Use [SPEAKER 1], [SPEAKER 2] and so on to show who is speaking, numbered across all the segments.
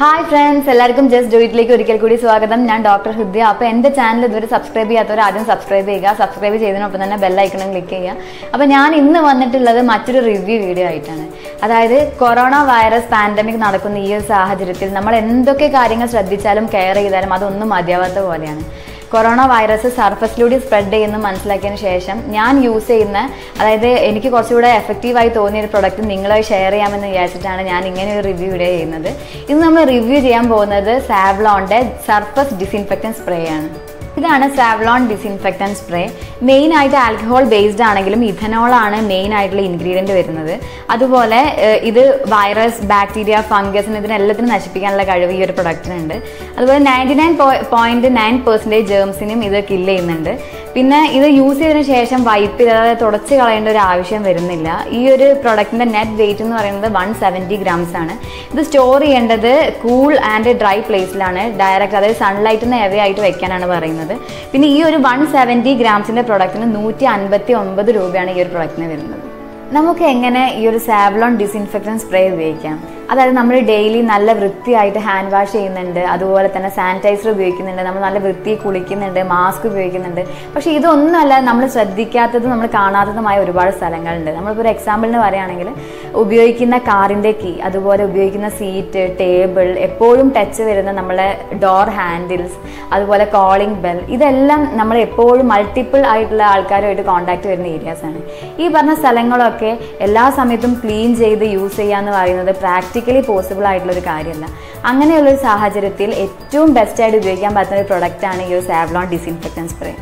[SPEAKER 1] hi friends എല്ലാവർക്കും just ഡുയിറ്റിലേക്ക് ഒരിക്കൽ കൂടി സ്വാഗതം ഞാൻ ഡോക്ടർ ഹൃദയ അപ്പോൾ എൻ്റെ ചാനൽ ഇതുവരെ സബ്സ്ക്രൈബ് ചെയ്യാത്തവർ ആദ്യം സബ്സ്ക്രൈബ് ചെയ്യുക സബ്സ്ക്രൈബ് ചെയ്തതിനൊപ്പം തന്നെ ബെല്ലൈക്കണം ക്ലിക്ക് ചെയ്യുക അപ്പോൾ ഞാൻ ഇന്ന് വന്നിട്ടുള്ളത് മറ്റൊരു റിവ്യൂ വീഡിയോ ആയിട്ടാണ് അതായത് കൊറോണ വൈറസ് പാൻഡമിക് നടക്കുന്ന ഈ ഒരു സാഹചര്യത്തിൽ നമ്മൾ എന്തൊക്കെ കാര്യങ്ങൾ ശ്രദ്ധിച്ചാലും കെയർ ചെയ്താലും അതൊന്നും മതിയാവാത്ത പോലെയാണ് കൊറോണ വൈറസ് സർഫസിലൂടെ സ്പ്രെഡ് ചെയ്യുന്ന മനസ്സിലാക്കിയതിന് ശേഷം ഞാൻ യൂസ് ചെയ്യുന്ന അതായത് എനിക്ക് കുറച്ചുകൂടെ എഫക്റ്റീവായി തോന്നിയ ഒരു പ്രൊഡക്റ്റ് നിങ്ങളായി ഷെയർ ചെയ്യാമെന്ന് വിചാരിച്ചിട്ടാണ് ഞാൻ ഇങ്ങനെ ഒരു റിവ്യൂ വീഡിയോ ചെയ്യുന്നത് ഇന്ന് നമ്മൾ റിവ്യൂ ചെയ്യാൻ പോകുന്നത് സാവ്ലോണിൻ്റെ സർഫസ് ഡിസിൻഫെക്റ്റൻ സ്പ്രേ ആണ് ഇതാണ് സാവ്ലോൺ ഡിസിൻഫെക്റ്റൻ സ്പ്രേ മെയിൻ ആയിട്ട് ആൽക്കഹോൾ ബേസ്ഡ് ആണെങ്കിലും ഇഥനോൾ ആണ് മെയിൻ ആയിട്ടുള്ള ഇൻഗ്രീഡിയൻറ്റ് വരുന്നത് അതുപോലെ ഏഹ്, ഇത് വൈറസ് ബാക്ടീരിയ ഫംഗസിന് ഇതിനെല്ലാത്തിനും നശിപ്പിക്കാനുള്ള കഴിവ് ഈ ഒരു പ്രൊഡക്റ്റിനുണ്ട് അതുപോലെ ninety nine point nine percentage ജേംസിനും ഇത് കില്ല് ചെയ്യുന്നുണ്ട് പിന്നെ ഇത് യൂസ് ചെയ്തതിന് ശേഷം വൈപ്പ് ചെയ്ത് അതായത് തുടച്ച് കളയേണ്ട ഒരു ആവശ്യം വരുന്നില്ല ഈ ഒരു പ്രൊഡക്റ്റിന്റെ നെറ്റ് വെയിറ്റ് എന്ന് പറയുന്നത് വൺ സെവൻറ്റി ഗ്രാംസ് ആണ് ഇത് സ്റ്റോർ ചെയ്യേണ്ടത് കൂൾ ആൻഡ് ഡ്രൈ പ്ലേസിലാണ് ഡയറക്റ്റ് അതായത് സൺലൈറ്റിന് എവേ ആയിട്ട് വെക്കാനാണ് പറയുന്നത് പിന്നെ ഈ ഒരു വൺ സെവൻറ്റി ഗ്രാംസിന്റെ പ്രൊഡക്റ്റിന് നൂറ്റി അൻപത്തി ഒമ്പത് രൂപയാണ് ഈ ഒരു പ്രൊഡക്റ്റിന് വരുന്നത് നമുക്ക് എങ്ങനെ ഈ ഒരു സാവ്ലോൺ ഡിസിൻഫെക്റ്റൻ സ്പ്രേ ഉപയോഗിക്കാം അതായത് നമ്മൾ ഡെയിലി നല്ല വൃത്തിയായിട്ട് ഹാൻഡ് വാഷ് ചെയ്യുന്നുണ്ട് അതുപോലെ തന്നെ സാനിറ്റൈസർ ഉപയോഗിക്കുന്നുണ്ട് നമ്മൾ നല്ല വൃത്തി കുളിക്കുന്നുണ്ട് മാസ്ക് ഉപയോഗിക്കുന്നുണ്ട് പക്ഷേ ഇതൊന്നുമല്ല നമ്മൾ ശ്രദ്ധിക്കാത്തതും നമ്മൾ കാണാത്തതുമായ ഒരുപാട് സ്ഥലങ്ങളുണ്ട് നമ്മളിപ്പോൾ ഒരു എക്സാമ്പിളിന് പറയുകയാണെങ്കിൽ ഉപയോഗിക്കുന്ന കാറിൻ്റെ കീ അതുപോലെ ഉപയോഗിക്കുന്ന സീറ്റ് ടേബിൾ എപ്പോഴും ടച്ച് വരുന്ന നമ്മളെ ഡോർ ഹാൻഡിൽസ് അതുപോലെ കോളിംഗ് ബെൽ ഇതെല്ലാം നമ്മൾ എപ്പോഴും മൾട്ടിപ്പിൾ ആയിട്ടുള്ള ആൾക്കാരുമായിട്ട് കോൺടാക്ട് വരുന്ന ഏരിയാസ് ആണ് ഈ പറഞ്ഞ സ്ഥലങ്ങളൊക്കെ എല്ലാ സമയത്തും ക്ലീൻ ചെയ്ത് യൂസ് ചെയ്യുക എന്ന് പറയുന്നത് പ്രാക്ടിക്കലി പോസിബിൾ ആയിട്ടുള്ള ഒരു കാര്യമല്ല അങ്ങനെയുള്ള ഒരു സാഹചര്യത്തിൽ ഏറ്റവും ബെസ്റ്റ് ആയിട്ട് ഉപയോഗിക്കാൻ പറ്റുന്ന ഒരു പ്രൊഡക്റ്റാണ് ഈ ഒരു സാവ്ലോൺ ഡിസിൻഫെക്റ്റൻ സ്പ്രേ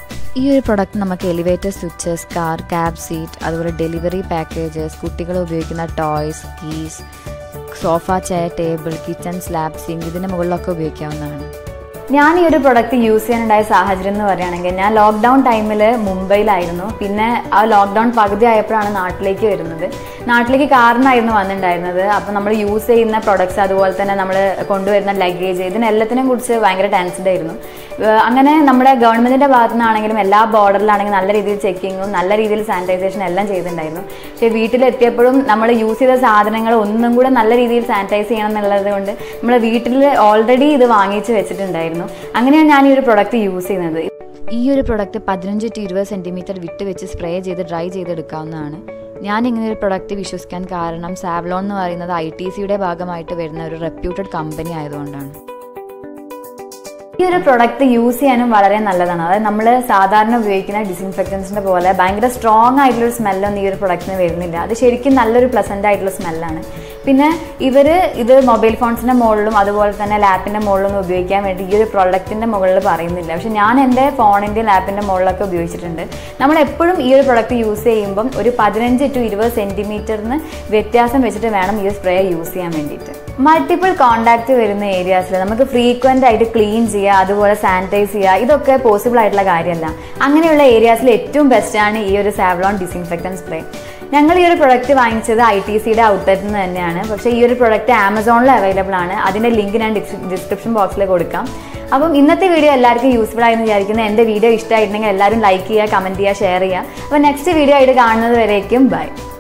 [SPEAKER 1] ഈ ഒരു പ്രൊഡക്റ്റ് നമുക്ക് elevator switches car cab seat അതുപോലെ ഡെലിവറി പാക്കേജസ് കുട്ടികൾ ഉപയോഗിക്കുന്ന toys keys sofa chair table kitchen slab sink ഇതിൻ്റെ മുകളിലൊക്കെ ഉപയോഗിക്കാവുന്നതാണ് ഞാൻ ഈ ഒരു പ്രൊഡക്റ്റ് യൂസ് ചെയ്യാനുണ്ടായ സാഹചര്യം എന്ന് പറയുകയാണെങ്കിൽ ഞാൻ ലോക്ക്ഡൗൺ ടൈമിൽ മുംബൈയിലായിരുന്നു പിന്നെ ആ ലോക്ക്ഡൗൺ പകുതി ആയപ്പോഴാണ് നാട്ടിലേക്ക് വരുന്നത് നാട്ടിലേക്ക് കാറിനായിരുന്നു വന്നിട്ടുണ്ടായിരുന്നത് അപ്പോൾ നമ്മൾ യൂസ് ചെയ്യുന്ന പ്രൊഡക്ട്സ് അതുപോലെ തന്നെ നമ്മൾ കൊണ്ടുവരുന്ന ലഗേജ് ഇതിനെല്ലാത്തിനും കുറിച്ച് ഭയങ്കര ടെൻസ്ഡ് ആയിരുന്നു ഏഹ് അങ്ങനെ നമ്മുടെ ഗവൺമെൻറ്റിൻ്റെ ഭാഗത്തു നിന്നാണെങ്കിലും എല്ലാ ബോർഡറിലാണെങ്കിലും നല്ല രീതിയിൽ ചെക്കിങ്ങും നല്ല രീതിയിൽ സാനിറ്റൈസേഷൻ എല്ലാം ചെയ്തിട്ടുണ്ടായിരുന്നു പക്ഷേ വീട്ടിലെത്തിയപ്പോഴും നമ്മൾ യൂസ് ചെയ്ത സാധനങ്ങൾ ഒന്നും കൂടെ നല്ല രീതിയിൽ സാനിറ്റൈസ് ചെയ്യണം എന്നുള്ളത് കൊണ്ട് നമ്മൾ വീട്ടിൽ ഓൾറെഡി ഇത് വാങ്ങിച്ച് വെച്ചിട്ടുണ്ടായിരുന്നു അങ്ങനെയാണ് ഞാൻ ഈ ഒരു പ്രൊഡക്റ്റ് യൂസ് ചെയ്യുന്നത് ഈ ഒരു പ്രൊഡക്റ്റ് പതിനഞ്ച് ടു ഇരുപത് സെൻറ്റിമീറ്റർ വിട്ട് വെച്ച് സ്പ്രേ ചെയ്ത് ഡ്രൈ ചെയ്തെടുക്കാവുന്നതാണ് ഞാൻ ഇങ്ങനെ ഒരു പ്രൊഡക്റ്റ് വിശ്വസിക്കാൻ കാരണം സാവ്ലോൺ എന്ന് പറയുന്നത് ഐ ടി സിയുടെ ഭാഗമായിട്ട് വരുന്ന ഒരു റെപ്യൂട്ടഡ് കമ്പനി ആയതുകൊണ്ടാണ് ഈ ഒരു പ്രൊഡക്റ്റ് യൂസ് ചെയ്യാനും വളരെ നല്ലതാണ് അതായത് നമ്മൾ സാധാരണ ഉപയോഗിക്കുന്ന ഡിസിൻഫെക്റ്റൻസിന്റെ പോലെ ഭയങ്കര സ്ട്രോങ് ആയിട്ടുള്ള സ്മെല്ലൊന്നും ഈ ഒരു പ്രൊഡക്റ്റിന് വരുന്നില്ല അത് ശരിക്കും നല്ലൊരു പ്ലസന്റ് ആയിട്ടുള്ള സ്മെല്ലാണ് പിന്നെ ഇവർ ഇത് മൊബൈൽ ഫോൺസിന്റെ മുകളിലും അതുപോലെ തന്നെ ലാപ്പിന്റെ മുകളിലൊന്നും ഉപയോഗിക്കാൻ വേണ്ടി ഈ ഒരു പ്രൊഡക്റ്റിന്റെ മുകളിൽ പറയുന്നില്ല പക്ഷെ ഞാൻ എൻ്റെ ഫോണിന്റെ ലാപ്പിന്റെ മുകളിലൊക്കെ ഉപയോഗിച്ചിട്ടുണ്ട് നമ്മൾ എപ്പോഴും ഈ ഒരു പ്രൊഡക്റ്റ് യൂസ് ചെയ്യുമ്പം ഒരു പതിനഞ്ച് ടു ഇരുപത് സെന്റിമീറ്ററിന് വ്യത്യാസം വെച്ചിട്ട് വേണം ഈ സ്പ്രേ യൂസ് ചെയ്യാൻ വേണ്ടിയിട്ട് മൾട്ടിപ്പിൾ കോണ്ടാക്ട് വരുന്ന ഏരിയാസിൽ നമുക്ക് ഫ്രീക്വന്റ് ആയിട്ട് ക്ലീൻ ചെയ്യുക അതുപോലെ സാനിറ്റൈസ് ചെയ്യുക ഇതൊക്കെ പോസിബിൾ ആയിട്ടുള്ള കാര്യമല്ല അങ്ങനെയുള്ള ഏരിയാസിൽ ഏറ്റവും ബെസ്റ്റ് ആണ് ഈ ഒരു സാവ്ലോൺ ഡിസിൻഫെക്റ്റൻ സ്പ്രേ ഞങ്ങൾ ഈ ഒരു പ്രൊഡക്റ്റ് വാങ്ങിച്ചത് ഐ ടി സിയുടെ ഔട്ട്ലെറ്റിൽ നിന്ന് തന്നെയാണ് പക്ഷേ ഈ ഒരു പ്രൊഡക്റ്റ് ആമസോണിൽ അവൈലബിൾ ആണ് അതിൻ്റെ ലിങ്ക് ഞാൻ ഡിസ്ക്രിപ്ഷൻ ബോക്സിൽ കൊടുക്കാം അപ്പം ഇന്നത്തെ വീഡിയോ എല്ലാവർക്കും യൂസ്ഫുൾ ആയെന്ന് വിചാരിക്കുന്നു എൻ്റെ വീഡിയോ ഇഷ്ടമായിട്ടുണ്ടെങ്കിൽ എല്ലാവരും ലൈക്ക് ചെയ്യുക കമൻറ്റ് ചെയ്യുക ഷെയർ ചെയ്യുക അപ്പോൾ നെക്സ്റ്റ് വീഡിയോ ആയിട്ട് കാണുന്നത് വരേക്കും ബൈ